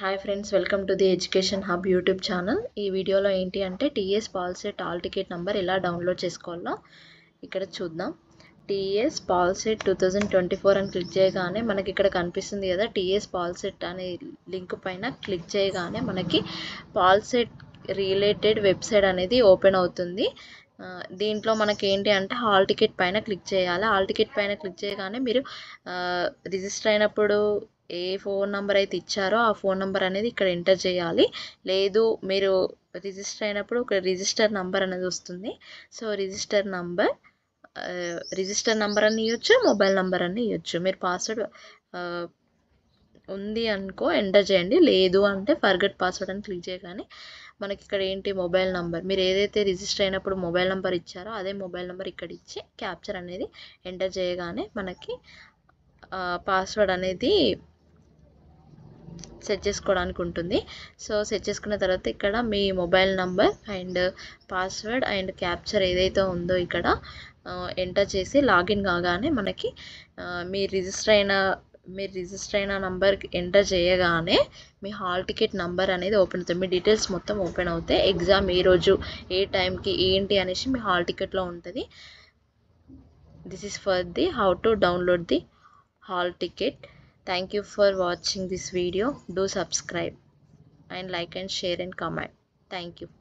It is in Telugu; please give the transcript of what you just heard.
Hi friends welcome to the education hub YouTube channel ఈ వీడియోలో ఏంటి అంటే TS POLYCET hall ticket number ఎలా డౌన్లోడ్ చేసుకోవాలో ఇక్కడ చూద్దాం TS POLYCET two thousand twenty four అని క్లిక్ చేయగానే మనకి ఇక్కడ కనిపిస్తుంది కదా టీఎస్ పాల్సెట్ అనే లింక్ పైన క్లిక్ చేయగానే మనకి పాల్సెట్ రిలేటెడ్ వెబ్సైట్ అనేది ఓపెన్ అవుతుంది ఆ, దీంట్లో మనకి ఏంటి అంటే హాల్ టికెట్ పైన క్లిక్ చేయాలి హాల్ టికెట్ పైన క్లిక్ చేయగానే మీరు రిజిస్టర్ అయినప్పుడు ఏ ఫోన్ నెంబర్ అయితే ఇచ్చారో ఆ ఫోన్ నెంబర్ అనేది ఇక్కడ ఎంటర్ చేయాలి లేదు మీరు రిజిస్టర్ అయినప్పుడు ఒక రిజిస్టర్ నంబర్ అనేది వస్తుంది so register number register number అని ఇవ్వచ్చు మొబైల్ నంబర్ అని ఇవ్వచ్చు మీరు పాస్వర్డ్ ఉంది అనుకో ఎంటర్ చేయండి లేదు అంటే ఫర్గట్ పాస్వర్డ్ అని క్లిక్ చేయగానే మనకి ఇక్కడ ఏంటి మొబైల్ నంబర్ మీరు ఏదైతే రిజిస్టర్ అయినప్పుడు మొబైల్ నెంబర్ ఇచ్చారో అదే మొబైల్ నెంబర్ ఇక్కడ ఇచ్చి క్యాప్చర్ అనేది ఎంటర్ చేయగానే మనకి పాస్వర్డ్ అనేది సెట్ చేసుకోవడానికి ఉంటుంది సో సెట్ చేసుకున్న తర్వాత ఇక్కడ మీ mobile number and password and captcha ఏదైతే ఉందో ఇక్కడ ఎంటర్ చేసి లాగిన్ కాగానే మనకి ఆ, మీ రిజిస్టర్ అయిన మీరు రిజిస్టర్ అయిన నంబర్ ఎంటర్ చేయగానే మీ హాల్ టికెట్ నంబర్ అనేది ఓపెన్ అవుతుంది మీ డీటెయిల్స్ మొత్తం ఓపెన్ అవుతాయి ఎగ్జామ్ ఏ రోజు ఏ టైంకి ఏంటి అనేసి మీ హాల్ టికెట్లో ఉంటుంది this is for the how to download the hall ticket Thank you for watching this video. Do subscribe and like and share and comment. Thank you.